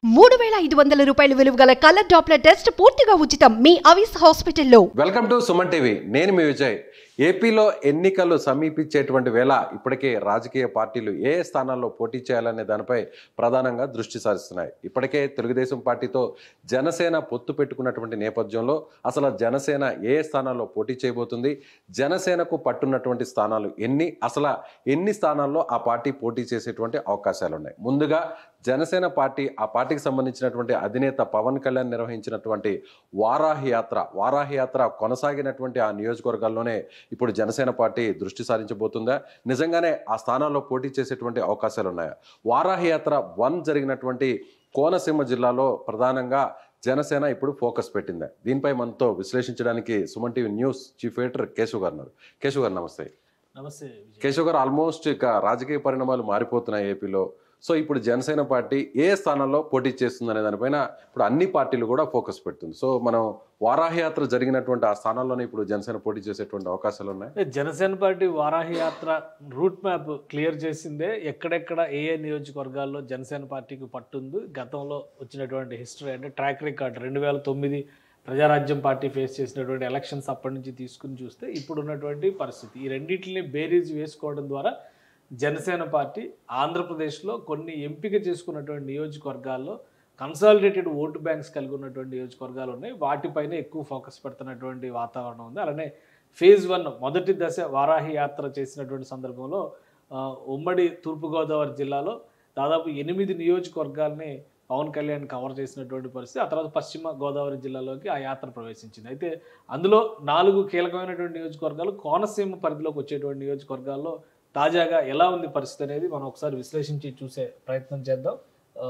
మూడు వేల ఐదు వందల రూపాయల విలువ గల కలర్ డాప్లర్ టెస్ట్ పూర్తిగా ఉచితం మీ అవిస్ హాస్పిటల్లో వెల్కమ్ టు సుమన్ టీవీ నేను మీ విజయ్ ఏపీలో ఎన్నికలు సమీపించేటువంటి వేళ ఇప్పటికే రాజకీయ పార్టీలు ఏ స్థానాల్లో పోటీ చేయాలనే దానిపై ప్రధానంగా దృష్టి సారిస్తున్నాయి ఇప్పటికే తెలుగుదేశం పార్టీతో జనసేన పొత్తు పెట్టుకున్నటువంటి నేపథ్యంలో అసలు జనసేన ఏ స్థానాల్లో పోటీ చేయబోతుంది జనసేనకు పట్టున్నటువంటి స్థానాలు ఎన్ని అసలు ఎన్ని స్థానాల్లో ఆ పార్టీ పోటీ చేసేటువంటి అవకాశాలు ఉన్నాయి ముందుగా జనసేన పార్టీ ఆ పార్టీకి సంబంధించినటువంటి అధినేత పవన్ కళ్యాణ్ నిర్వహించినటువంటి వారాహి యాత్ర వారాహి యాత్ర కొనసాగినటువంటి ఆ నియోజకవర్గాల్లోనే ఇప్పుడు జనసేన పార్టీ దృష్టి సారించబోతుందా నిజంగానే ఆ స్థానాల్లో పోటీ చేసేటువంటి అవకాశాలు ఉన్నాయా వారాహి యాత్ర వన్ జరిగినటువంటి కోనసీమ జిల్లాలో ప్రధానంగా జనసేన ఇప్పుడు ఫోకస్ పెట్టింది దీనిపై మనతో విశ్లేషించడానికి Suman TV news chief editor Keshav garu ఉన్నారు కేశవ్ గారు నమస్తే నమస్తే విజయ్ కేశవ్ గారు ఆల్మోస్ట్ ఇక రాజకీయ పరిణామాలు మారిపోతున్నాయి ఏపీలో సో ఇప్పుడు జనసేన పార్టీ ఏ స్థానంలో పోటీ చేస్తుంది అనే దానిపైన ఇప్పుడు అన్ని పార్టీలు కూడా ఫోకస్ పెడుతుంది సో మనం వారాహి యాత్ర జరిగినటువంటి ఆ స్థానాల్లోనే ఇప్పుడు జనసేన పోటీ చేసేటువంటి అవకాశాలు ఉన్నాయి అంటే జనసేన పార్టీ వారాహి యాత్ర రూట్ మ్యాప్ క్లియర్ చేసిందే ఎక్కడెక్కడ ఏ ఏ నియోజకవర్గాల్లో జనసేన పార్టీకి పట్టుంది గతంలో వచ్చినటువంటి హిస్టరీ అంటే ట్రాక్ రికార్డ్ రెండు వేల తొమ్మిది ప్రజారాజ్యం పార్టీ ఫేస్ చేసినటువంటి ఎలక్షన్స్ అప్పటి నుంచి తీసుకుని చూస్తే ఇప్పుడు ఉన్నటువంటి పరిస్థితి ఈ రెండింటిని బేరీజ్ వేసుకోవడం ద్వారా జనసేన పార్టీ ఆంధ్రప్రదేశ్లో కొన్ని ఎంపిక చేసుకున్నటువంటి నియోజకవర్గాల్లో కన్సాలిడేటెడ్ ఓటు బ్యాంక్స్ కలిగి ఉన్నటువంటి నియోజకవర్గాలు ఉన్నాయి వాటిపైన ఎక్కువ ఫోకస్ పెడుతున్నటువంటి వాతావరణం ఉంది అలానే ఫేజ్ వన్ మొదటి దశ వారాహి యాత్ర చేసినటువంటి సందర్భంలో ఆ, ఉమ్మడి తూర్పుగోదావరి జిల్లాలో దాదాపు ఎనిమిది నియోజకవర్గాల్ని పవన్ కళ్యాణ్ కవర్ చేసినటువంటి పరిస్థితి ఆ తర్వాత పశ్చిమ గోదావరి జిల్లాలోకి ఆ యాత్ర ప్రవేశించింది అయితే అందులో నాలుగు కీలకమైనటువంటి నియోజకవర్గాలు కోనసీమ పరిధిలోకి వచ్చేటువంటి నియోజకవర్గాల్లో తాజాగా ఎలా ఉంది పరిస్థితి అనేది మనం ఒకసారి విశ్లేషించి చూసే ప్రయత్నం చేద్దాం ఆ,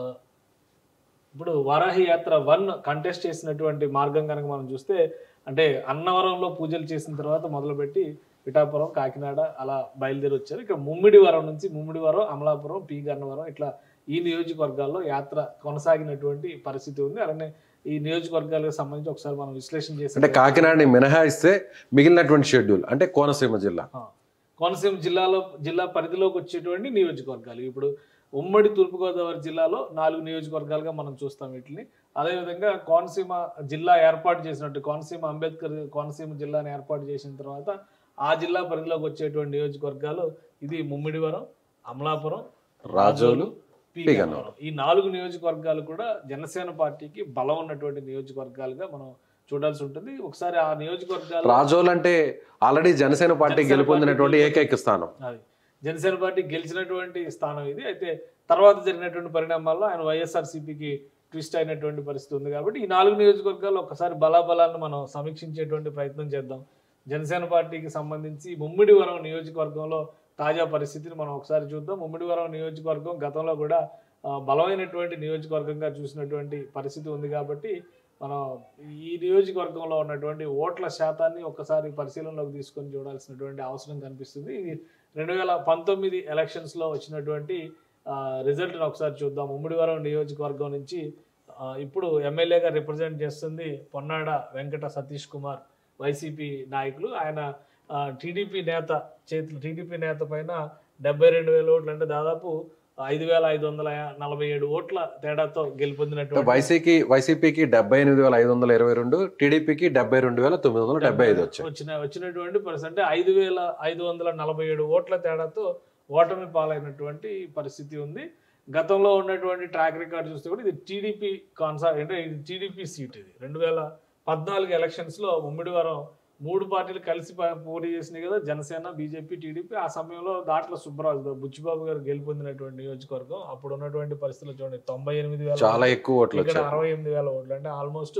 ఇప్పుడు వారాహి యాత్ర వన్ కంటెస్ట్ చేసినటువంటి మార్గం కనుక మనం చూస్తే అంటే అన్నవరంలో పూజలు చేసిన తర్వాత మొదలుపెట్టి పిఠాపురం కాకినాడ అలా బయలుదేరి వచ్చారు ఇక్కడ ముమ్మిడివరం నుంచి ముమ్మిడివరం అమలాపురం పి గన్నవరం ఇట్లా ఈ నియోజకవర్గాల్లో యాత్ర కొనసాగినటువంటి పరిస్థితి ఉంది అలానే ఈ నియోజకవర్గాలకు సంబంధించి ఒకసారి మనం విశ్లేషణ చేసి అంటే కాకినాడని మినహాయిస్తే మిగిలినటువంటి షెడ్యూల్ అంటే కోనసీమ జిల్లా ఆ, కోనసీమ జిల్లాలో జిల్లా పరిధిలోకి వచ్చేటువంటి నియోజకవర్గాలు ఇప్పుడు ఉమ్మడి తూర్పుగోదావరి జిల్లాలో నాలుగు నియోజకవర్గాలుగా మనం చూస్తాం వీటిని అదేవిధంగా కోనసీమ జిల్లా ఏర్పాటు చేసినట్టు కోనసీమ అంబేద్కర్ కోనసీమ జిల్లాని ఏర్పాటు చేసిన తర్వాత ఆ జిల్లా పరిధిలోకి వచ్చేటువంటి నియోజకవర్గాలు ఇది ముమ్మిడివరం అమలాపురం రాజోలు పి. పి. గన్నవరం. ఈ నాలుగు నియోజకవర్గాలు కూడా జనసేన పార్టీకి బలం ఉన్నటువంటి నియోజకవర్గాలుగా మనం చూడాల్సి ఉంటుంది ఒకసారి ఆ నియోజకవర్గాలు రాజోలు అంటే ఆల్రెడీ జనసేన పార్టీ జనసేన గెలుపొందినటువంటి పార్టీ ఏకైక స్థానం అది జనసేన పార్టీ గెలిచినటువంటి స్థానం ఇది అయితే తర్వాత జరిగినటువంటి పరిణామాల్లో ఆయన వైఎస్ఆర్సీపీకి ట్విస్ట్ అయినటువంటి పరిస్థితి ఉంది కాబట్టి ఈ నాలుగు నియోజకవర్గాల్లో ఒకసారి బలాబలాలను మనం సమీక్షించేటువంటి ప్రయత్నం చేద్దాం జనసేన పార్టీకి సంబంధించి ముమ్మిడివరం నియోజకవర్గంలో తాజా పరిస్థితిని మనం ఒకసారి చూద్దాం ముమ్మిడివరం నియోజకవర్గం గతంలో కూడా ఆ, బలమైనటువంటి నియోజకవర్గంగా చూసినటువంటి పరిస్థితి ఉంది కాబట్టి మనం ఈ నియోజకవర్గంలో ఉన్నటువంటి ఓట్ల శాతాన్ని ఒకసారి పరిశీలనలోకి తీసుకొని చూడాల్సినటువంటి అవసరం కనిపిస్తుంది ఇది రెండు వేల పంతొమ్మిది ఎలక్షన్స్లో వచ్చినటువంటి రిజల్ట్ని ఒకసారి చూద్దాం ఉమ్మడివరం నియోజకవర్గం నుంచి ఆ, ఇప్పుడు ఎమ్మెల్యేగా రిప్రజెంట్ చేస్తుంది పొన్నాడ వెంకట సతీష్ కుమార్ వైసీపీ నాయకులు ఆయన టీడీపీ నేత చేతులు టీడీపీ నేత పైన డెబ్బై రెండు వేల ఓట్లు అంటే దాదాపు ఐదు వేల ఐదు వందల నలభై ఏడు ఓట్ల తేడాతో గెలుపొందినటువంటి వైసీపీ వైసీపీకి డెబ్బై ఎనిమిది వేల ఐదు వందల ఇరవై రెండు టీడీపీకి డెబ్బై రెండు వేల తొమ్మిది వందల డెబ్బై ఐదు వచ్చాయి వచ్చిన వచ్చినటువంటి పరిస్థితి అంటే ఐదు వేల ఐదు వందల నలభై ఏడు ఓట్ల తేడాతో ఓటమి పాలైనటువంటి పరిస్థితి ఉంది గతంలో ఉన్నటువంటి ట్రాక్ రికార్డ్ చూస్తే కూడా ఇది టీడీపీ కాన్సా అంటే ఇది టీడీపీ సీట్ ఇది రెండు వేల పద్నాలుగు ఎలక్షన్స్లో ముమ్మిడివారం మూడు పార్టీలు కలిసి ప- పోటీ చేసినాయి కదా జనసేన బీజేపీ టీడీపీ ఆ సమయంలో దాంట్లో సుబ్బరాజు బుచ్చిబాబు గారు గెలుపొందినటువంటి నియోజకవర్గం అప్పుడు ఉన్నటువంటి పరిస్థితులు చూడండి తొంభై ఎనిమిది వేల చాలా ఎక్కువ ఓట్లు ఇక్కడ వచ్చాయి అరవై ఎనిమిది వేల ఓట్లు అంటే ఆల్మోస్ట్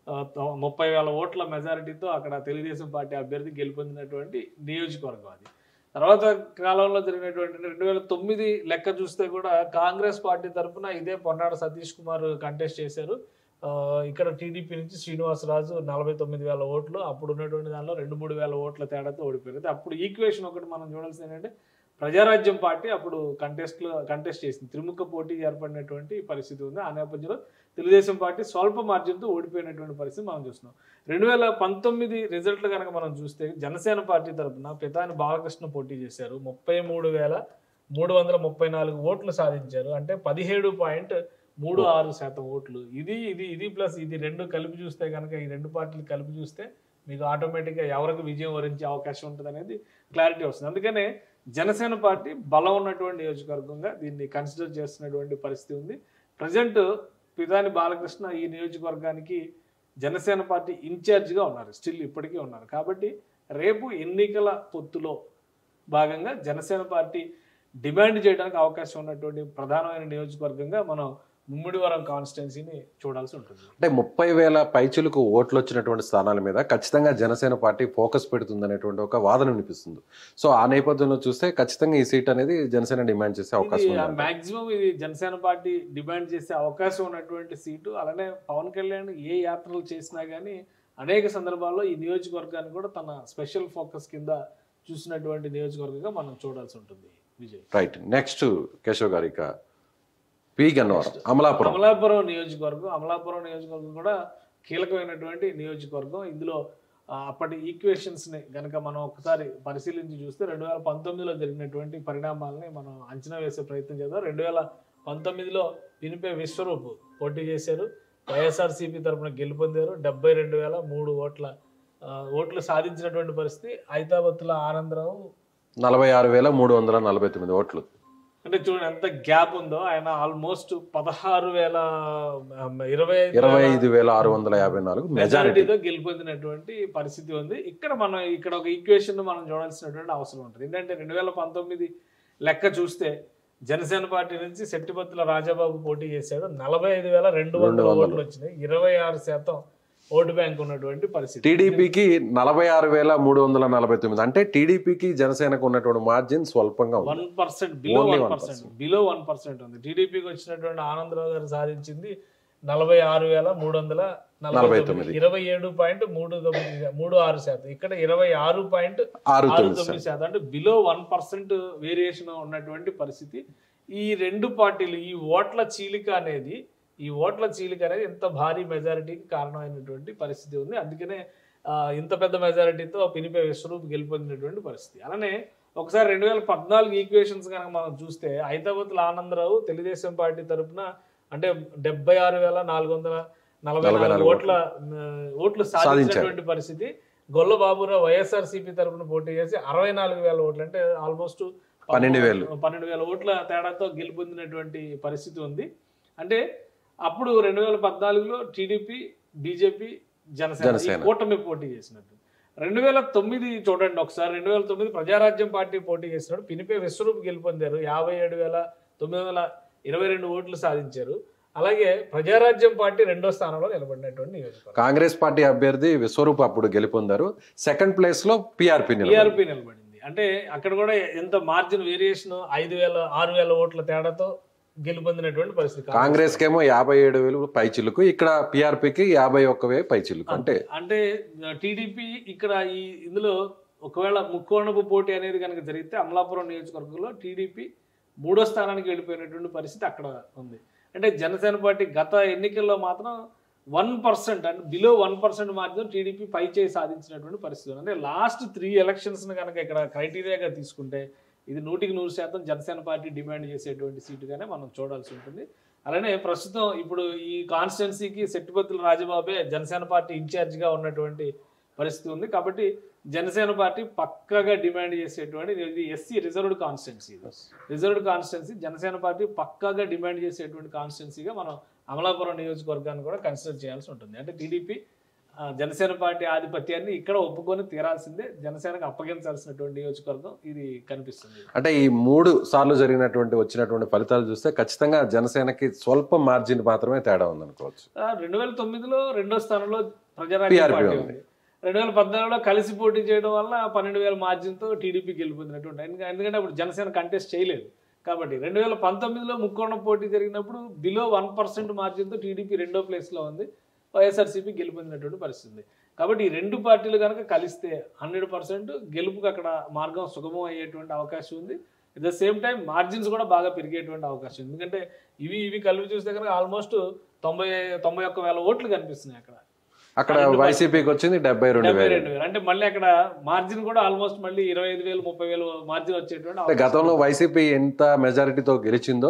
ముప్పై వేల ఓట్ల మెజారిటీతో అక్కడ తెలుగుదేశం పార్టీ అభ్యర్థి గెలుపొందినటువంటి నియోజకవర్గం అది తర్వాత కాలంలో జరిగినటువంటి రెండు వేల తొమ్మిది లెక్క చూస్తే కూడా కాంగ్రెస్ పార్టీ తరఫున ఇదే పొన్నాడ సతీష్ కుమార్ కంటెస్ట్ చేశారు ఆ, ఇక్కడ టీడీపీ నుంచి శ్రీనివాసరాజు నలభై తొమ్మిది వేల ఓట్లు అప్పుడు ఉన్నటువంటి దానిలో రెండు మూడు వేల ఓట్ల తేడాతో ఓడిపోయారు అయితే అప్పుడు ఈక్వేషన్ ఒకటి మనం చూడాల్సింది ఏంటంటే ప్రజారాజ్యం పార్టీ అప్పుడు కంటెస్ట్లో కంటెస్ట్ చేసింది త్రిముఖ పోటీ ఏర్పడినటువంటి పరిస్థితి ఉంది ఆ నేపథ్యంలో తెలుగుదేశం పార్టీ స్వల్ప మార్జిన్తో ఓడిపోయినటువంటి పరిస్థితి మనం చూస్తున్నాం రెండు వేల పంతొమ్మిది రిజల్ట్లు కనుక మనం చూస్తే జనసేన పార్టీ తరపున పితాని బాలకృష్ణ పోటీ చేశారు ముప్పై మూడు వేల మూడు వందల ముప్పై నాలుగు ఓట్లు సాధించారు అంటే పదిహేడు పాయింట్ మూడు ఆరు శాతం ఓట్లు ఇది ఇది ఇది ప్లస్ ఇది రెండు కలిపి చూస్తే కనుక ఈ రెండు పార్టీలు కలిపి చూస్తే మీకు ఆటోమేటిక్గా ఎవరికి విజయం వరించే అవకాశం ఉంటుంది అనేది క్లారిటీ వస్తుంది అందుకనే జనసేన పార్టీ బలం ఉన్నటువంటి నియోజకవర్గంగా దీన్ని కన్సిడర్ చేస్తున్నటువంటి పరిస్థితి ఉంది ప్రజెంట్ పితాని బాలకృష్ణ ఈ నియోజకవర్గానికి జనసేన పార్టీ ఇన్ఛార్జిగా ఉన్నారు స్టిల్ ఇప్పటికీ ఉన్నారు కాబట్టి రేపు ఎన్నికల పొత్తులో భాగంగా జనసేన పార్టీ డిమాండ్ చేయడానికి అవకాశం ఉన్నటువంటి ప్రధానమైన నియోజకవర్గంగా మనం ముమ్మిడివరం కాన్స్టిట్యున్సీని చూడాల్సి ఉంటుంది అంటే ముప్పై వేల పైచులకు ఓట్లు వచ్చినటువంటి స్థానాల మీద ఖచ్చితంగా జనసేన పార్టీ ఫోకస్ పెడుతుందనేటువంటి ఒక వాదన వినిపిస్తుంది సో ఆ నేపథ్యంలో చూస్తే ఖచ్చితంగా ఈ సీట్ అనేది జనసేన డిమాండ్ చేసే అవకాశం ఇది ఉంది మాక్సిమం ఇది జనసేన పార్టీ డిమాండ్ చేసే అవకాశం ఉన్నటువంటి సీటు అలానే పవన్ కళ్యాణ్ ఏ యాత్రలు చేసినా కానీ అనేక సందర్భాల్లో ఈ నియోజకవర్గాన్ని కూడా తన స్పెషల్ ఫోకస్ కింద చూసినటువంటి నియోజకవర్గంగా మనం చూడాల్సి ఉంటుంది విజయ్ రైట్ నెక్స్ట్ కేశవ్ గారు ఇక పి గన్నవరం అమలాపురం అమలాపురం నియోజకవర్గం అమలాపురం నియోజకవర్గం కూడా కీలకమైనటువంటి నియోజకవర్గం ఇందులో ఆ, అప్పటి ఈక్వేషన్స్ ని గనక మనం ఒకసారి పరిశీలించి చూస్తే రెండు వేల పంతొమ్మిదిలో జరిగినటువంటి పరిణామాలని మనం అంచనా వేసే ప్రయత్నం చేద్దాం రెండు వేల పంతొమ్మిదిలో పినిపే విశ్వరూప్ పోటీ చేశారు వైఎస్ఆర్సీపీ తరఫున గెలుపొందారు డెబ్బై రెండు వేల మూడు ఓట్ల ఆ, ఓట్లు సాధించినటువంటి పరిస్థితి హైదరాబాద్లో ఆనందరావు నలభై ఆరు వేల మూడు వందల నలభై తొమ్మిది ఓట్లు అంటే చూడండి ఎంత గ్యాప్ ఉందో ఆయన ఆల్మోస్ట్ పదహారు వేల ఇరవై ఐదు ఇరవై ఐదు వేల ఆరు వందల యాభై నాలుగు మెజారిటీ మెజారిటీతో గెలుపొందినటువంటి పరిస్థితి ఉంది ఇక్కడ మనం ఇక్కడ ఒక ఈక్వేషన్ మనం చూడాల్సినటువంటి అవసరం ఉంటుంది ఏంటంటే రెండు వేల పంతొమ్మిది లెక్క చూస్తే జనసేన పార్టీ నుంచి శెట్టిపత్తుల రాజాబాబు పోటీ చేశాడు నలభై ఐదు వేల రెండు వందల ఓట్లు వచ్చినాయి ఇరవై ఆరు శాతం ఓటు బ్యాంక్ ఉన్నటువంటి పరిస్థితి టీడీపీకి నలభై ఆరు వేల మూడు వందల నలభై తొమ్మిది అంటే టీడీపీకి జనసేనకు ఉన్నటువంటి మార్జిన్ స్వల్పంగా ఉంది one percent below Only one 1%. Percent below one percent ఉంది టీడీపీకి వచ్చినటువంటి ఆనందరావు గారు సాధించింది నలభై ఆరు వేల మూడు వందల నలభై నలభై తొమ్మిది తొమ్మిది. ఇరవై ఏడు పాయింట్ మూడు తొమ్మిది మూడు ఆరు శాతం ఇక్కడ ఇరవై ఆరు పాయింట్ ఆరు ఆరు తొమ్మిది తొమ్మిది శాతం అంటే బిలో వన్ పర్సెంట్ వేరియేషన్ ఉన్నటువంటి పరిస్థితి ఈ రెండు పార్టీలు ఈ ఓట్ల చీలిక అనేది ఈ ఓట్ల చీలిక అనేది ఇంత భారీ మెజారిటీకి కారణమైనటువంటి పరిస్థితి ఉంది అందుకనే ఆ, ఇంత పెద్ద మెజారిటీతో పినిపే విశ్వరూప్ గెలుపొందినటువంటి పరిస్థితి అలానే ఒకసారి రెండు వేల పద్నాలుగు ఈక్వేషన్స్ కనుక మనం చూస్తే హైదరాబాద్లో ఆనందరావు తెలుగుదేశం పార్టీ తరపున అంటే డెబ్బై ఆరు వేల నాలుగు వందల నలభై నలభై నాలుగు నాలుగు ఓట్ల ఆ, ఓట్లు సాధించినటువంటి పరిస్థితి గొల్ల బాబురావు వైఎస్ఆర్సీపీ తరపున పోటీ చేసి అరవై నాలుగు వేల ఓట్లు అంటే ఆల్మోస్ట్ పన్నెండు వేలు. పన్నెండు వేల ఓట్ల తేడాతో గెలుపొందినటువంటి పరిస్థితి ఉంది అంటే అప్పుడు రెండు వేల పద్నాలుగులో టీడీపీ బీజేపీ జనసేన ఈ జనసేన. కూటమి పోటీ చేసినట్టు రెండు వేల తొమ్మిది చూడండి ఒకసారి రెండు వేల తొమ్మిది ప్రజారాజ్యం పార్టీ పోటీ చేసినప్పుడు పినిపే విశ్వరూప్ గెలుపొందారు యాభై ఏడు వేల తొమ్మిది వందల ఇరవై రెండు ఓట్లు సాధించారు అలాగే ప్రజారాజ్యం పార్టీ రెండో స్థానంలో నిలబడినటువంటి నియోజకవర్గం కాంగ్రెస్ పార్టీ అభ్యర్థి విశ్వరూప్ అప్పుడు గెలుపొందారు సెకండ్ ప్లేస్ లో పిఆర్పి టీఆర్పీ నిలబడింది అంటే అక్కడ కూడా ఎంత మార్జిన్ వేరియేషన్ ఐదు వేల ఆరు వేల ఓట్ల తేడాతో గెలుపొందినటువంటి పరిస్థితి కాంగ్రెస్ కేమో యాభై ఏడు వేలు పైచిల్లుకు ఇక్కడ పిఆర్పికి యాభై ఒక్క వే పైచిల్లుకు అంటే అంటే టీడీపీ ఇక్కడ ఈ ఇందులో ఒకవేళ ముక్కోణపు పోటీ అనేది కనుక జరిగితే అమలాపురం నియోజకవర్గంలో టీడీపీ మూడో స్థానానికి వెళ్ళిపోయినటువంటి పరిస్థితి అక్కడ ఉంది అంటే జనసేన పార్టీ గత ఎన్నికల్లో మాత్రం వన్ పర్సెంట్ అంటే below one percent margin TDP పై చేయి సాధించినటువంటి పరిస్థితి ఉంది అంటే లాస్ట్ త్రీ ఎలక్షన్స్ని కనుక ఇక్కడ క్రైటీరియాగా తీసుకుంటే ఇది నూటికి నూరు శాతం జనసేన పార్టీ డిమాండ్ చేసేటువంటి సీటుగానే మనం చూడాల్సి ఉంటుంది అలానే ప్రస్తుతం ఇప్పుడు ఈ కాన్స్టిట్యున్సీకి సెట్టిపత్తుల రాజబాబే జనసేన పార్టీ ఇన్ఛార్జిగా ఉన్నటువంటి పరిస్థితి ఉంది కాబట్టి జనసేన పార్టీ పక్కగా డిమాండ్ చేసేటువంటి ఇది ఎస్సీ రిజర్వ్డ్ కాన్స్టిట్యున్సీ ఇది రిజర్వ్డ్ కాన్స్టిట్యున్సీ జనసేన పార్టీ పక్కాగా డిమాండ్ చేసేటువంటి కాన్స్టిట్యున్సీగా మనం అమలాపురం నియోజకవర్గాన్ని కూడా కన్సిడర్ చేయాల్సి ఉంటుంది అంటే టీడీపీ ఆ, జనసేన పార్టీ ఆధిపత్యాన్ని ఇక్కడ ఒప్పుకొని తీరాల్సిందే జనసేనకు అప్పగించాల్సినటువంటి నియోజకవర్గం ఇది కనిపిస్తుంది అంటే ఈ మూడు సార్లు జరిగినటువంటి వచ్చినటువంటి ఫలితాలు చూస్తే ఖచ్చితంగా జనసేనకి స్వల్ప మార్జిన్ మాత్రమే తేడా ఉందనుకోవచ్చు రెండు వేల తొమ్మిదిలో రెండో స్థానంలో ప్రజారాజ్యం PRP పార్టీ ఉంది. ఉంది రెండు వేల పద్నాలుగులో కలిసి పోటీ చేయడం వల్ల పన్నెండు వేల మార్జిన్తో టీడీపీ గెలుపొందినటువంటి ఎందుకంటే ఎందుకంటే అప్పుడు జనసేన కంటెస్ట్ చేయలేదు కాబట్టి రెండు వేల పంతొమ్మిదిలో ముక్కోణ పోటీ జరిగినప్పుడు బిలో వన్ పర్సెంట్ మార్జిన్తో టీడీపీ రెండో ప్లేస్లో ఉంది వైఎస్ఆర్సీపీ గెలుపొందినటువంటి పరిస్థితి ఉంది కాబట్టి ఈ రెండు పార్టీలు కనుక కలిస్తే హండ్రెడ్ పర్సెంట్ గెలుపుకి అక్కడ మార్గం సుగమం అయ్యేటువంటి అవకాశం ఉంది at the same time margins కూడా బాగా పెరిగేటువంటి అవకాశం ఉంది ఎందుకంటే ఇవి ఇవి కలిపి చూస్తే కనుక ఆల్మోస్ట్ తొంభై తొంభై ఒక్క వేల ఓట్లు కనిపిస్తున్నాయి అక్కడ అక్కడ వైసీపీకి వచ్చింది డెబ్బై రెండు డెబ్బై వేలు రెండు వేలు అంటే మళ్ళీ అక్కడ మార్జిన్ కూడా ఆల్మోస్ట్ మళ్ళీ ఇరవై ఐదు వేలు ముప్పై వేలు మార్జిన్ వచ్చేటువంటి అంటే అవకాశం గతంలో వైసీపీ ఎంత మెజారిటీతో గెలిచిందో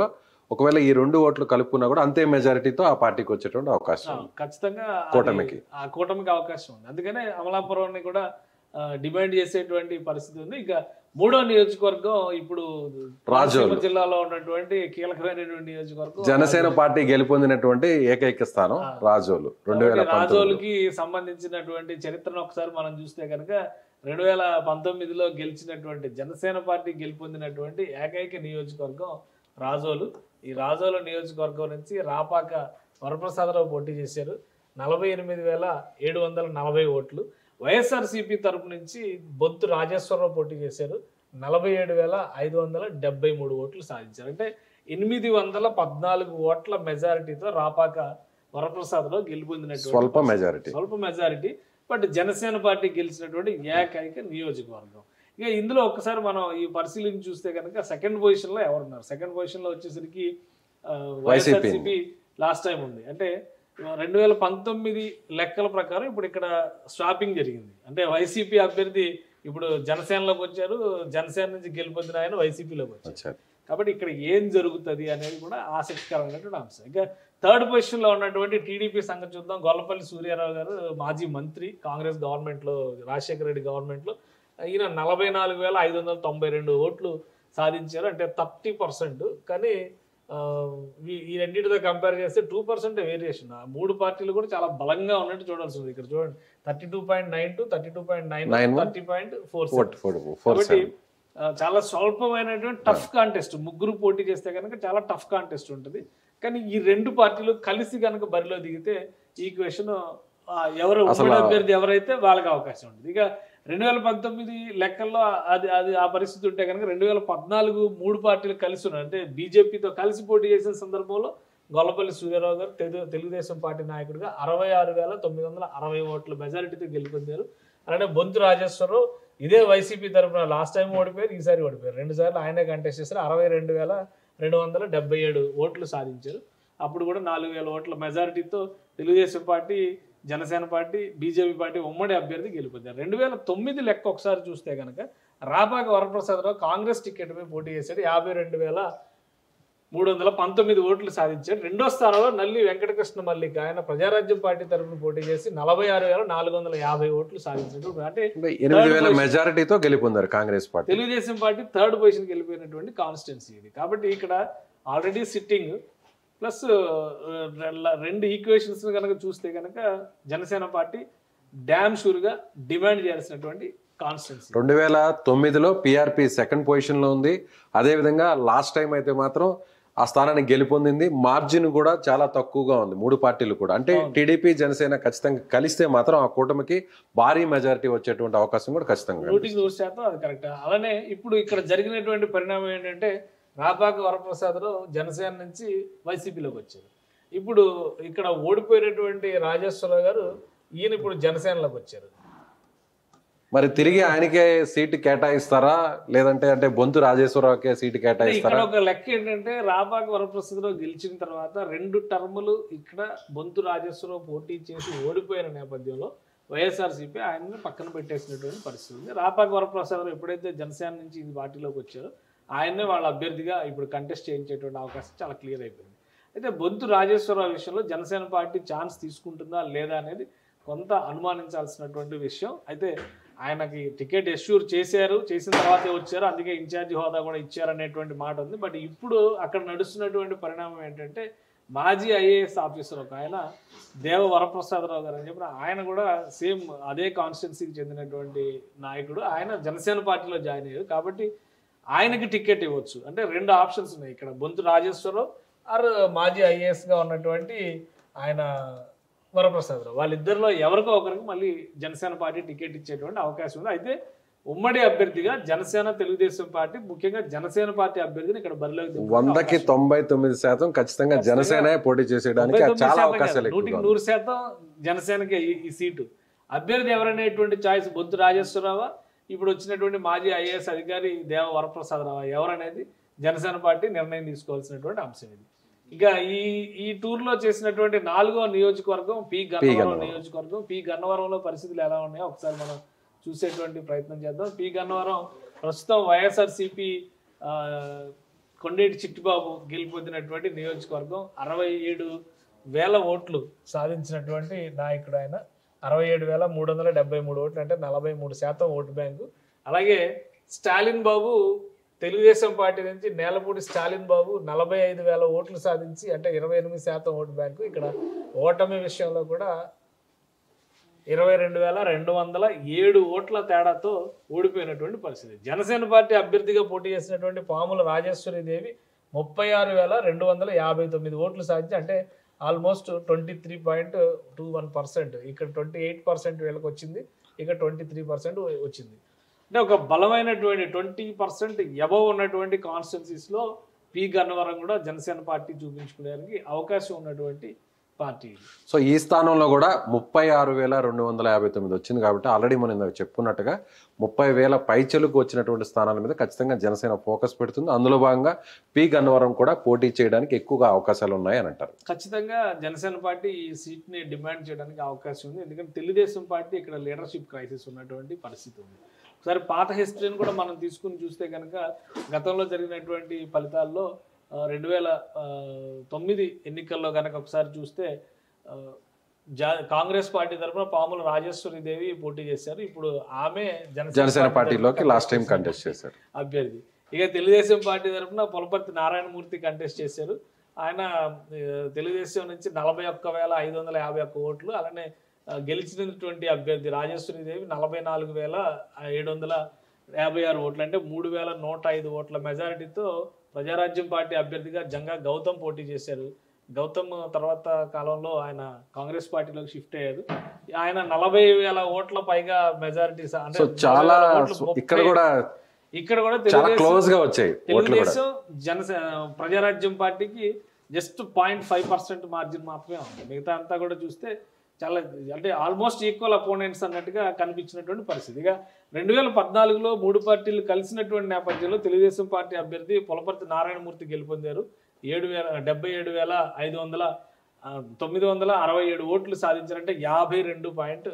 ఒకవేళ ఈ రెండు ఓట్లు కలుపుకున్నా కూడా అంతే మెజారిటీతో ఆ పార్టీకి వచ్చేటువంటి అవకాశం ఆ, ఉంది. ఖచ్చితంగా అది- కూటమికి. ఆ కూటమికి అవకాశం ఉంది అందుకనే అమలాపురాన్ని కూడా ఆ, డిమాండ్ చేసేటువంటి పరిస్థితి ఉంది ఇక మూడో నియోజకవర్గం ఇప్పుడు రాజోలు. కోనసీమ జిల్లాలో ఉన్నటువంటి కీలకమైనటువంటి నియోజకవర్గం జనసేన రాజోలు. పార్టీ గెలుపొందినటువంటి ఏకైక స్థానం ఆ. రాజోలు రెండు వేల కాబట్టి పంతొమ్మిది రాజోలుకి సంబంధించినటువంటి చరిత్రను ఒకసారి మనం చూస్తే కనుక రెండు వేల పంతొమ్మిదిలో గెలిచినటువంటి జనసేన పార్టీ గెలుపొందినటువంటి ఏకైక నియోజకవర్గం రాజోలు ఈ రాజోలు నియోజకవర్గం నుంచి రాపాక వరప్రసాదరావు పోటీ చేశారు నలభై ఎనిమిది వేల ఏడు వందల నలభై ఓట్లు వైఎస్ఆర్సీపీ తరపు నుంచి బొత్తు రాజేశ్వరరావు పోటీ చేశారు నలభై ఏడు వేల ఐదు వందల డెబ్బై మూడు ఓట్లు సాధించారు అంటే ఎనిమిది వందల పద్నాలుగు ఓట్ల మెజారిటీతో రాపాక వరప్రసాదరావు గెలుపొందినటువంటి స్వల్ప మెజారిటీ స్వల్ప మెజారిటీ బట్ జనసేన పార్టీ గెలిచినటువంటి ఏకైక నియోజకవర్గం ఇక ఇందులో ఒకసారి మనం ఈ పరిశీలించి చూస్తే కనుక సెకండ్ పొజిషన్ లో ఎవరున్నారు సెకండ్ పొజిషన్ లో వచ్చేసరికి ఆ, వైఎస్ఆర్సీపీ లాస్ట్ టైం ఉంది అంటే రెండు వేల పంతొమ్మిది లెక్కల ప్రకారం ఇప్పుడు ఇక్కడ స్వాపింగ్ జరిగింది అంటే వైసీపీ అభ్యర్థి ఇప్పుడు జనసేనలోకి వచ్చారు జనసేన నుంచి గెలుపొందిన ఆయన వైసీపీలోకి వచ్చారు వచ్చారు కాబట్టి ఇక్కడ ఏం జరుగుతుంది అనేది కూడా ఆసక్తికరమైనటువంటి అంశం ఇక థర్డ్ పొజిషన్ లో ఉన్నటువంటి టీడీపీ సంగతి చూద్దాం గొల్లపల్లి సూర్యారావు గారు మాజీ మంత్రి కాంగ్రెస్ గవర్నమెంట్ లో రాజశేఖర రెడ్డి గవర్నమెంట్ లో ఈయన నలభై నాలుగు వేల ఐదు వందల తొంభై రెండు ఓట్లు సాధించారు అంటే థర్టీ పర్సెంట్ కానీ ఆ, ఈ- ఈ రెండింటితో కంపేర్ చేస్తే టూ పర్సెంట్ వేరియేషన్ ఆ మూడు పార్టీలు కూడా చాలా బలంగా ఉన్నట్టు చూడాల్సి ఉంది ఇక్కడ చూడండి thirty two point nine to thirty two point nine Nine one? Thirty point four four four four కాబట్టి ఆ, చాలా స్వల్పమైనటువంటి టఫ్ కాంటెస్ట్ ముగ్గురు పోటీ చేస్తే కనుక చాలా టఫ్ కాంటెస్ట్ ఉంటుంది కానీ ఈ రెండు పార్టీలు కలిసి కనుక బరిలో దిగితే ఈక్వేషన్ ఎవరు అసలు ఉమ్మడి అభ్యర్థి ఎవరైతే వాళ్ళకి అవకాశం ఉంటుంది ఇక రెండు వేల పంతొమ్మిది లెక్కల్లో అది అది ఆ పరిస్థితి ఉంటే కనుక రెండు వేల పద్నాలుగు మూడు పార్టీలు కలిసి ఉన్నాయి అంటే బీజేపీతో కలిసి పోటీ చేసిన సందర్భంలో గొల్లపల్లి సూర్యారావు గారు తెలుగు తెలుగుదేశం పార్టీ నాయకుడిగా అరవై ఆరు వేల తొమ్మిది వందల అరవై ఓట్ల మెజారిటీతో గెలుపొందారు అలానే బొంతు రాజేశ్వరరావు ఇదే వైసీపీ తరఫున లాస్ట్ టైం ఓడిపోయారు ఈసారి ఓడిపోయారు రెండు సార్లు ఆయనే కంటెస్ట్ చేశారు అరవై రెండు వేల రెండు వందల డెబ్బై ఏడు ఓట్లు సాధించారు అప్పుడు కూడా నాలుగు వేల ఓట్ల మెజారిటీతో Telugu Desam party Janasena party BJP party ఉమ్మడి అభ్యర్థి గెలుపొందారు రెండు వేల తొమ్మిది లెక్క ఒకసారి చూస్తే కనుక రాపాక వరప్రసాదరావు కాంగ్రెస్ టికెట్ మీద పోటీ చేశాడు యాభై రెండు వేల మూడు వందల పంతొమ్మిది ఓట్లు సాధించాడు రెండో స్థానంలో నల్లి వెంకటకృష్ణ మల్లిక్ ఆయన ప్రజారాజ్యం పార్టీ తరఫున పోటీ చేసి నలభై ఆరు వేల నాలుగు వందల యాభై ఓట్లు సాధించాడు అంటే ఎనిమిది వేల మెజారిటీతో గెలుపొందారు Congress party Telugu Desam party third పొజిషన్కి వెళ్ళిపోయినటువంటి కాన్స్టిట్యున్సీ ఇది కాబట్టి ఇక్కడ ఆల్రెడీ సిట్టింగ్ ప్లస్ రెండు ఈక్వేషన్స్ కనుక చూస్తే కనుక జనసేన పార్టీ డ్యామ్ షూర్గా డిమాండ్ చేయాల్సినటువంటి కాన్స్టిట్యున్సీ రెండు వేల తొమ్మిదిలో పిఆర్పి సెకండ్ పొజిషన్ లో ఉంది అదేవిధంగా లాస్ట్ టైం అయితే మాత్రం ఆ స్థానాన్ని గెలుపొందింది మార్జిన్ కూడా చాలా తక్కువగా ఉంది మూడు పార్టీలు కూడా అంటే టీడీపీ జనసేన ఖచ్చితంగా కలిస్తే మాత్రం ఆ కూటమికి భారీ మెజారిటీ వచ్చేటువంటి అవకాశం కూడా ఖచ్చితంగా ఉంది. నూటికి నూరు శాతం అది కరెక్ట్ అలానే ఇప్పుడు ఇక్కడ జరిగినటువంటి పరిణామం ఏంటంటే రాపాక వరప్రసాదరావు జనసేన నుంచి వైసీపీలోకి వచ్చారు ఇప్పుడు ఇక్కడ ఓడిపోయినటువంటి రాజేశ్వరరావు గారు ఈయన ఇప్పుడు జనసేనలోకి వచ్చారు మరి తిరిగి ఆయనకే సీటు కేటాయిస్తారా లేదంటే అంటే బొంతు రాజేశ్వరరావుకే సీటు అంటే ఇక్కడ కేటాయిస్తారా ఒక లెక్క ఏంటంటే రాపాక వరప్రసాదరావు గెలిచిన తర్వాత రెండు టర్ములు ఇక్కడ బొంతు రాజేశ్వరరావు పోటీ చేసి ఓడిపోయిన నేపథ్యంలో వైఎస్ఆర్సీపీ ఆయన్ని పక్కన పెట్టేసినటువంటి పరిస్థితి ఉంది రాపాక వరప్రసాదరావు ఎప్పుడైతే జనసేన నుంచి ఈ పార్టీలోకి వచ్చారో ఆయన్నే వాళ్ళ అభ్యర్థిగా ఇప్పుడు కంటెస్ట్ చేయించేటువంటి అవకాశం చాలా క్లియర్ అయిపోయింది అయితే బొంతు రాజేశ్వరరావు విషయంలో జనసేన పార్టీ ఛాన్స్ తీసుకుంటుందా లేదా అనేది కొంత అనుమానించాల్సినటువంటి విషయం అయితే ఆయనకి టికెట్ ఎష్యూర్ చేశారు చేసిన తర్వాతే వచ్చారు అందుకే ఇన్ఛార్జి హోదా కూడా ఇచ్చారు అనేటువంటి మాట ఉంది బట్ ఇప్పుడు అక్కడ నడుస్తున్నటువంటి పరిణామం ఏంటంటే మాజీ ఐఏఎస్ ఆఫీసర్ ఒక ఆయన దేవ వరప్రసాదరావు గారు అని చెప్పి ఆయన కూడా సేమ్ అదే కాన్స్టిట్యున్సీకి చెందినటువంటి నాయకుడు ఆయన జనసేన పార్టీలో జాయిన్ అయ్యారు కాబట్టి ఆయనకి టికెట్ ఇవ్వచ్చు అంటే రెండు ఆప్షన్స్ ఉన్నాయి ఇక్కడ బొంతు రాజేశ్వరరావు ఆర్ మాజీ ఐఏఎస్గా ఉన్నటువంటి ఆయన వరప్రసాదరావు వాళ్ళిద్దరిలో ఎవరికో ఒకరికి మళ్ళీ జనసేన పార్టీ టికెట్ ఇచ్చేటువంటి అవకాశం ఉంది అయితే ఉమ్మడి అభ్యర్థిగా జనసేన తెలుగుదేశం పార్టీ ముఖ్యంగా జనసేన పార్టీ అభ్యర్థిని ఇక్కడ బరిలోకి దింపడానికి వందకి అవకాశం ఉంది. తొంభై తొమ్మిది శాతం ఖచ్చితంగా జనసేన పోటీ చేసేయడానికి తొంభై తొమ్మిది చాలా శాతం అవకాశాలు కాదు. నూటికి ఎక్కువగా నూరు శాతం జనసేనకి ఈ- ఈ సీటు అభ్యర్థి ఎవరనేటువంటి చాయిస్ బొద్దు రాజేశ్వరరావా ఇప్పుడు వచ్చినటువంటి మాజీ ఐఏఎస్ అధికారి దేవ వరప్రసాదరావు ఎవరనేది జనసేన పార్టీ నిర్ణయం తీసుకోవాల్సినటువంటి అంశం ఇది ఇక ఈ ఈ టూర్ లో చేసినటువంటి నాలుగో నియోజకవర్గం పి గన్నవరం గన్నవరం. నియోజకవర్గం పి గన్నవరంలో పరిస్థితులు ఎలా ఉన్నాయో ఒకసారి మనం చూసేటువంటి ప్రయత్నం చేద్దాం పి గన్నవరం ప్రస్తుతం వైఎస్ఆర్సిపి కొండేటి చిట్టిబాబు గెలుపొందినటువంటి నియోజకవర్గం అరవై ఏడు వేల ఓట్లు సాధించినటువంటి నాయకుడు ఆయన అరవై ఏడు వేల మూడు వందల డెబ్బై మూడు ఓట్లు అంటే నలభై మూడు శాతం ఓటు బ్యాంకు అలాగే స్టాలిన్ బాబు తెలుగుదేశం పార్టీ నుంచి నేలపూడి స్టాలిన్ బాబు నలభై ఐదు వేల ఓట్లు సాధించి అంటే ఇరవై ఎనిమిది శాతం ఓటు బ్యాంకు ఇక్కడ ఓటమి విషయంలో కూడా ఇరవై రెండు వేల రెండు వందల ఏడు ఓట్ల తేడాతో ఓడిపోయినటువంటి పరిస్థితి జనసేన పార్టీ అభ్యర్థిగా పోటీ చేసినటువంటి పాముల రాజేశ్వరి దేవి ముప్పై ఆరు వేల రెండు వందల యాభై తొమ్మిది ఓట్లు సాధించి అంటే almost twenty three point two one percent ఇక్కడ ట్వంటీ ఎయిట్ పర్సెంట్ వీళ్ళకి వచ్చింది ఇక్కడ ట్వంటీ త్రీ పర్సెంట్ వచ్చింది అంటే ఒక బలమైనటువంటి ట్వంటీ పర్సెంట్ ఎబవ్ ఉన్నటువంటి కాన్స్టిట్యున్సీస్లో పి గన్నవరం కూడా జనసేన పార్టీ చూపించుకోవడానికి అవకాశం ఉన్నటువంటి పార్టీ ఇది. సో ఈ స్థానంలో కూడా ముప్పై ఆరు వేల రెండు వందల యాభై తొమ్మిది వచ్చింది కాబట్టి ఆల్రెడీ మనం ఇందాక చెప్పుకున్నట్టుగా ముప్పై వేల పైచలకు వచ్చినటువంటి స్థానాల మీద ఖచ్చితంగా జనసేన ఫోకస్ పెడుతుంది అందులో భాగంగా పి గన్నవరం కూడా పోటీ చేయడానికి ఎక్కువగా అవకాశాలు ఉన్నాయి అని అంటారు ఖచ్చితంగా జనసేన పార్టీ ఈ సీట్ని డిమాండ్ చేయడానికి అవకాశం ఉంది ఎందుకంటే తెలుగుదేశం పార్టీ ఇక్కడ లీడర్షిప్ క్రైసిస్ ఉన్నటువంటి పరిస్థితి ఉంది ఒకసారి పాత హిస్టరీని కూడా మనం తీసుకుని చూస్తే కనుక గతంలో జరిగినటువంటి ఫలితాల్లో ఆ, రెండు వేల ఆ, తొమ్మిది ఎన్నికల్లో కనుక ఒకసారి చూస్తే ఆ, జా కాంగ్రెస్ పార్టీ తరఫున పాముల రాజేశ్వరి దేవి పోటీ చేశారు ఇప్పుడు ఆమె జనసేన పార్టీలోకి తరపున లాస్ట్ టైం contest కంటెస్ట్ చేశారు అభ్యర్థి ఇక తెలుగుదేశం పార్టీ తరఫున పులపర్తి నారాయణమూర్తి కంటెస్ట్ చేశారు ఆయన ఆ, తెలుగుదేశం నుంచి నలభై ఒక్క వేల ఐదు వందల యాభై ఒక్క ఓట్లు అలానే ఆ, గెలిచినటువంటి అభ్యర్థి రాజేశ్వరి దేవి నలభై నాలుగు వేల ఏడు వందల యాభై ఆరు ఓట్లు అంటే మూడు వేల నూట ఐదు ఓట్ల మెజారిటీతో ప్రజారాజ్యం పార్టీ అభ్యర్థిగా జంగా గౌతమ్ పోటీ చేశారు గౌతమ్ తర్వాత కాలంలో ఆయన కాంగ్రెస్ పార్టీలోకి షిఫ్ట్ అయ్యారు ఆయన నలభై వేల ఓట్ల పైగా మెజారిటీ అంటే సో చాలా 40,000 ఓట్లు, ఇక్కడ ముప్పై- కూడా ఇక్కడ కూడా చాలా తెలుగుదేశం క్లోజ్ గా వచ్చాయి ఓట్లు కూడా తెలుగుదేశం జనసేన ప్రజారాజ్యం పార్టీకి just point five percent margin మాత్రమే ఉంది మిగతా అంతా కూడా చూస్తే చాలా అంటే ఆల్మోస్ట్ ఈక్వల్ అపోనెంట్స్ అన్నట్టుగా కనిపించినటువంటి పరిస్థితి ఇక రెండు వేల పద్నాలుగులో మూడు పార్టీలు కలిసినటువంటి నేపథ్యంలో తెలుగుదేశం పార్టీ అభ్యర్థి పులపర్తి నారాయణమూర్తి గెలుపొందారు ఏడు వేల డెబ్బై ఏడు వేల ఐదు వందల ఆ, తొమ్మిది వందల అరవై ఏడు ఓట్లు సాధించారంటే యాభై రెండు పాయింట్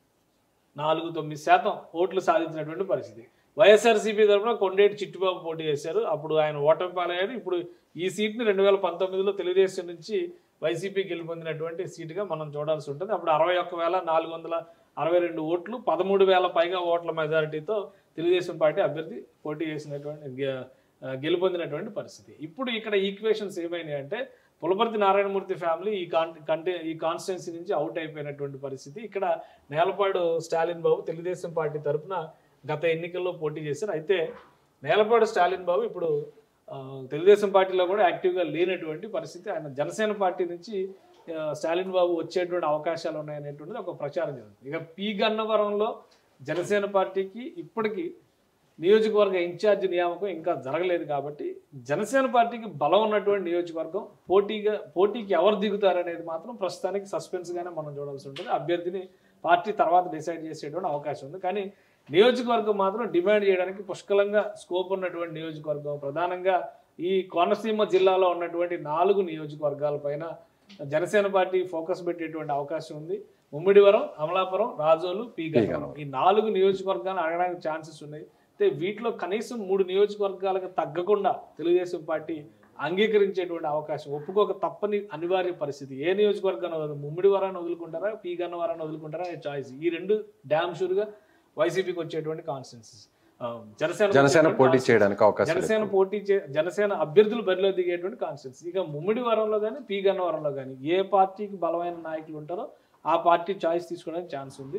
నాలుగు తొమ్మిది శాతం ఓట్లు సాధించినటువంటి పరిస్థితి వైఎస్ఆర్సీపీ తరఫున కొండేటి చిట్టుబాబు పోటీ చేశారు అప్పుడు ఆయన ఓటమి పాలయ్యారు ఇప్పుడు ఈ సీట్ని రెండు వేల పంతొమ్మిదిలో తెలుగుదేశం నుంచి వైసీపీ గెలుపొందినటువంటి సీటుగా మనం చూడాల్సి ఉంటుంది అప్పుడు అరవై ఒక్క వేల నాలుగు వందల అరవై రెండు ఓట్లు పదమూడు వేల పైగా ఓట్ల మెజారిటీతో తెలుగుదేశం పార్టీ అభ్యర్థి పోటీ చేసినటువంటి గె- ఆ, గెలుపొందినటువంటి పరిస్థితి ఇప్పుడు ఇక్కడ ఈక్వేషన్స్ ఏమైనాయి అంటే పులపర్తి నారాయణమూర్తి ఫ్యామిలీ ఈ కాన్ కంటే ఈ కాన్స్టిట్యున్సీ నుంచి అవుట్ అయిపోయినటువంటి పరిస్థితి ఇక్కడ నేలపాడు స్టాలిన్ బాబు తెలుగుదేశం పార్టీ తరఫున గత ఎన్నికల్లో పోటీ చేశారు అయితే నేలపాడు స్టాలిన్ బాబు ఇప్పుడు ఆ, తెలుగుదేశం పార్టీలో కూడా యాక్టివ్గా లేనటువంటి పరిస్థితి ఆయన జనసేన పార్టీ నుంచి ఆ, స్టాలిన్ బాబు వచ్చేటువంటి అవకాశాలు ఉన్నాయనేటువంటిది ఒక ప్రచారం జరుగుతుంది ఇక పి గన్నవరంలో జనసేన పార్టీకి ఇప్పటికీ నియోజకవర్గ ఇన్ఛార్జ్ నియామకం ఇంకా జరగలేదు కాబట్టి జనసేన పార్టీకి బలం ఉన్నటువంటి నియోజకవర్గం పోటీగా పోటీకి ఎవరు దిగుతారనేది మాత్రం ప్రస్తుతానికి సస్పెన్స్గానే మనం చూడాల్సి ఉంటుంది అభ్యర్థిని పార్టీ తర్వాత డిసైడ్ చేసేటువంటి అవకాశం ఉంది కానీ నియోజకవర్గం మాత్రం డిమాండ్ చేయడానికి పుష్కలంగా స్కోప్ ఉన్నటువంటి నియోజకవర్గం ప్రధానంగా ఈ కోనసీమ జిల్లాలో ఉన్నటువంటి నాలుగు నియోజకవర్గాల పైన జనసేన పార్టీ ఫోకస్ పెట్టేటువంటి అవకాశం ఉంది ముమ్మిడివరం అమలాపురం రాజోలు పీ గన్నవరం ఈ నాలుగు నియోజకవర్గాలు అడగడానికి ఛాన్సెస్ ఉన్నాయి అయితే వీటిలో కనీసం మూడు నియోజకవర్గాలకు తగ్గకుండా తెలుగుదేశం పార్టీ అంగీకరించేటువంటి అవకాశం ఒప్పుకోక తప్పని అనివార్య పరిస్థితి ఏ నియోజకవర్గాన్ని వదలదు ముమ్మిడి వరాన్ని వదులుకుంటారా పీ గన్నవరాన్ని వదులుకుంటారా అనే చాయిస్ ఈ రెండు డ్యామ్ షూర్గా వైసీపీకి వచ్చేటువంటి కాన్స్టిట్యున్సీస్ జనసేన జనసేన పోటీ చేయడానికి అవకాశం జనసేన పోటీ చే జనసేన అభ్యర్థులు బరిలో దిగేటువంటి కాన్స్టిట్యున్సీ ఇక ముమ్మిడి వరంలో కానీ పీ గన్నవరంలో కానీ ఏ పార్టీకి బలమైన నాయకులు ఉంటారో ఆ పార్టీ చాయిస్ తీసుకోవడానికి ఛాన్స్ ఉంది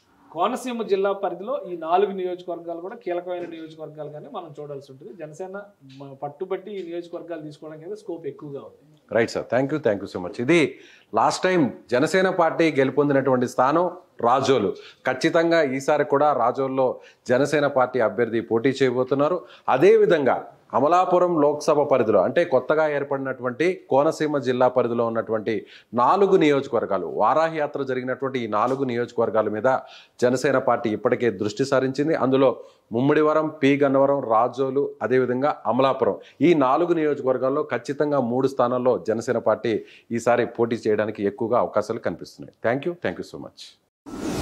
కోనసీమ జిల్లా పరిధిలో ఈ నాలుగు నియోజకవర్గాలు కూడా కీలకమైన నియోజకవర్గాలు కానీ మనం చూడాల్సి ఉంటుంది జనసేన మ- పట్టుబట్టి ఈ నియోజకవర్గాలు తీసుకోవడానికి అయితే స్కోప్ ఎక్కువగా ఉంది right sir thank you thank you so much ఇది లాస్ట్ టైం జనసేన పార్టీ గెలుపొందినటువంటి స్థానం రాజోలు ఖచ్చితంగా ఈసారి కూడా రాజోల్లో జనసేన పార్టీ అభ్యర్థి పోటీ చేయబోతున్నారు అదేవిధంగా అమలాపురం లోక్సభ పరిధిలో అంటే కొత్తగా ఏర్పడినటువంటి కోనసీమ జిల్లా పరిధిలో ఉన్నటువంటి నాలుగు నియోజకవర్గాలు వారాహి యాత్ర జరిగినటువంటి ఈ నాలుగు నియోజకవర్గాల మీద జనసేన పార్టీ ఇప్పటికే దృష్టి సారించింది అందులో ముమ్మిడివరం పి గన్నవరం రాజోలు అదేవిధంగా అమలాపురం ఈ నాలుగు నియోజకవర్గాల్లో ఖచ్చితంగా మూడు స్థానాల్లో జనసేన పార్టీ ఈసారి పోటీ చేయడానికి ఎక్కువగా అవకాశాలు కనిపిస్తున్నాయి thank you thank you so much